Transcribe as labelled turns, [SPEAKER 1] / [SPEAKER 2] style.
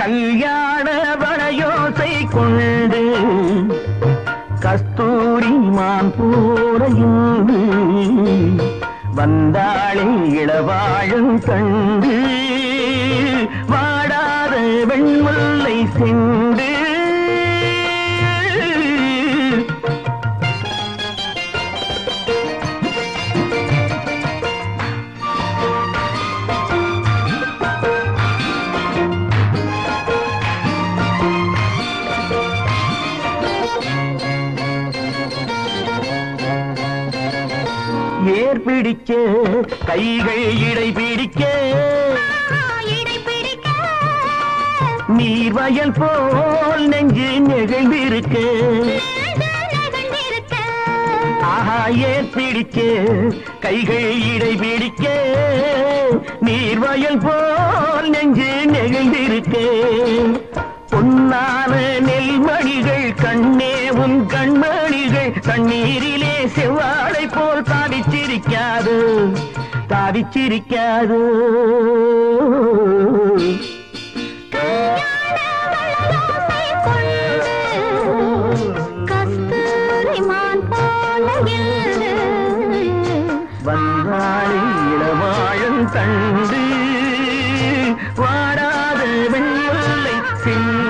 [SPEAKER 1] கல்யாண வளையோசை கொண்டு கஸ்தூரி மான் போல இன்று வந்தாளே இளவாழும் கண்டு வாடாத வெண்முல்லை சென்று ஏர் பிடிக்க கைகள் இடை பிடிக்க
[SPEAKER 2] இடை பிடிக்க
[SPEAKER 1] நீர் வயல் போல் நெஞ்சு நெகிழ்ந்திருக்க
[SPEAKER 2] நெகிழ்ந்திருக்க
[SPEAKER 1] ஆஹா ஏர் பிடிக்க கைகள் இடை பிடிக்க நீர் வயல் போல் நெஞ்சு நெகிழ்ந்திருக்க பொன்னான நெல்மணிகள் கண்ணே உன் கண்மணிகள் கண்ணீரிலே செவ்வாழை போல் தாவிச்சிரிக்காது தாவிச்சிரிக்காது
[SPEAKER 2] வளையோசை கொண்டு கஸ்தூரிமான் போல இன்று
[SPEAKER 1] வந்தாளி இளவாழம் கண்டு வாடாத வெள்ளை சின்ன